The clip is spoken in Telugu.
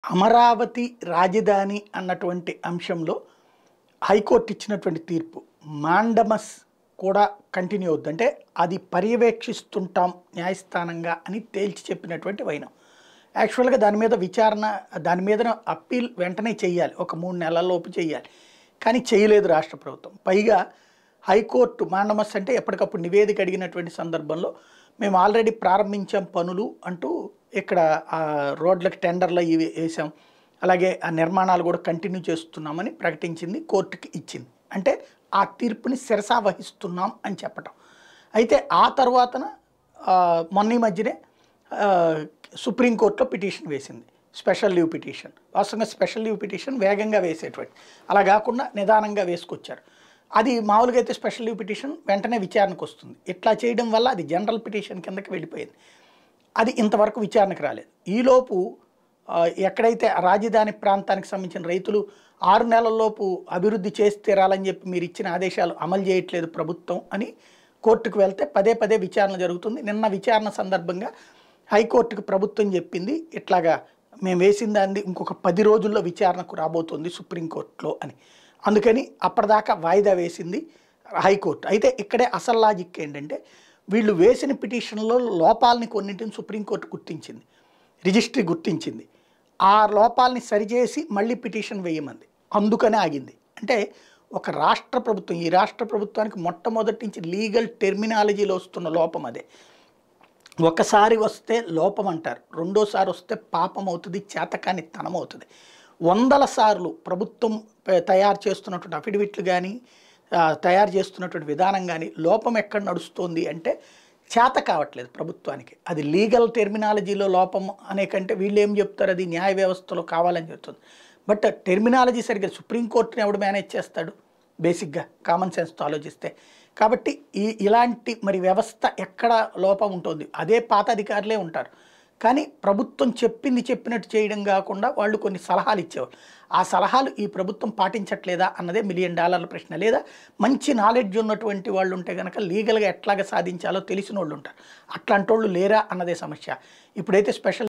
అమరావతి రాజధాని అన్నటువంటి అంశంలో హైకోర్టు ఇచ్చినటువంటి తీర్పు మాండమస్ కూడా కంటిన్యూ అవుద్ది అంటే అది పర్యవేక్షిస్తుంటాం న్యాయస్థానంగా అని తేల్చి చెప్పినటువంటి వైనం యాక్చువల్గా దాని మీద విచారణ దాని మీద అప్పీల్ వెంటనే చేయాలి ఒక మూడు నెలలలోపు చేయాలి కానీ చేయలేదు రాష్ట్ర ప్రభుత్వం పైగా హైకోర్టు మాండమస్ అంటే ఎప్పటికప్పుడు నివేదిక అడిగినటువంటి సందర్భంలో మేము ఆల్రెడీ ప్రారంభించాం పనులు అంటూ ఇక్కడ ఆ రోడ్లకు టెండర్లు ఇవి వేసాం అలాగే ఆ నిర్మాణాలు కూడా కంటిన్యూ చేస్తున్నామని ప్రకటించింది కోర్టుకి ఇచ్చింది అంటే ఆ తీర్పుని శిరసా వహిస్తున్నాం అని చెప్పటం అయితే ఆ తర్వాతన ఆ, మొన్న ఈ మధ్యనే ఆ, సుప్రీంకోర్టులో పిటిషన్ వేసింది స్పెషల్ లీవ్ పిటిషన్ వాస్తవంగా స్పెషల్ లీవ్ పిటిషన్ వేగంగా వేసేటువంటి అలా కాకుండా నిదానంగా వేసుకొచ్చారు అది మామూలుగా అయితే స్పెషల్ లీవ్ పిటిషన్ వెంటనే విచారణకు వస్తుంది ఇట్లా చేయడం వల్ల అది జనరల్ పిటిషన్ కిందకి వెళ్ళిపోయింది అది ఇంతవరకు విచారణకు రాలేదు ఈలోపు ఆ, ఎక్కడైతే రాజధాని ప్రాంతానికి సంబంధించిన రైతులు ఆరు నెలల్లోపు అభివృద్ధి చేసి తీరాలని చెప్పి మీరు ఇచ్చిన ఆదేశాలు అమలు చేయట్లేదు ప్రభుత్వం అని కోర్టుకు వెళ్తే పదే పదే విచారణ జరుగుతుంది నిన్న విచారణ సందర్భంగా హైకోర్టుకు ప్రభుత్వం చెప్పింది ఇట్లాగా మేము వేసిన దాన్ని ఇంకొక పది రోజుల్లో విచారణకు రాబోతుంది సుప్రీంకోర్టులో అని అందుకని అప్పటిదాకా వాయిదా వేసింది హైకోర్టు అయితే ఇక్కడే అసలు లాజిక్ ఏంటంటే వీళ్ళు వేసిన పిటిషన్లో లోపాలని కొన్నింటిని సుప్రీంకోర్టు గుర్తించింది రిజిస్ట్రీ గుర్తించింది ఆ లోపాలని సరిచేసి మళ్ళీ పిటిషన్ వేయమంది అందుకనే ఆగింది అంటే ఒక రాష్ట్ర ప్రభుత్వం ఈ రాష్ట్ర ప్రభుత్వానికి మొట్టమొదటి నుంచి లీగల్ టెర్మినాలజీలో వస్తున్న లోపం అదే ఒకసారి వస్తే లోపం అంటారు రెండోసారి వస్తే పాపం అవుతుంది చేతకాని తనం అవుతుంది వందల సార్లు ప్రభుత్వం ప- తయారు చేస్తున్నటువంటి అఫిడవిట్లు కానీ తయారు చేస్తున్నటువంటి విధానం కానీ లోపం ఎక్కడ నడుస్తోంది అంటే చేత కావట్లేదు ప్రభుత్వానికి అది లీగల్ టెర్మినాలజీలో లోపం అనే కంటే వీళ్ళు ఏం చెప్తారు అది న్యాయ వ్యవస్థలో కావాలని చెప్తుంది బట్ టెర్మినాలజీ సరిగ్గా సుప్రీంకోర్టుని ఎవడు మేనేజ్ చేస్తాడు బేసిక్గా కామన్ సెన్స్తో ఆలోచిస్తే కాబట్టి ఈ ఇలాంటి మరి వ్యవస్థ ఎక్కడ లోపం ఉంటుంది అదే పాత అధికారులే ఉంటారు కానీ ప్రభుత్వం చెప్పింది చెప్పినట్టు చేయడం కాకుండా వాళ్ళు కొన్ని సలహాలు ఇచ్చేవారు ఆ సలహాలు ఈ ప్రభుత్వం పాటించట్లేదా అన్నదే మిలియన్ డాలర్ల ప్రశ్న లేదా మంచి నాలెడ్జ్ ఉన్నటువంటి వాళ్ళు ఉంటే కనుక లీగల్గా ఎట్లాగా సాధించాలో తెలిసిన వాళ్ళు ఉంటారు అట్లాంటి వాళ్ళు లేరా అన్నదే సమస్య ఇప్పుడైతే స్పెషల్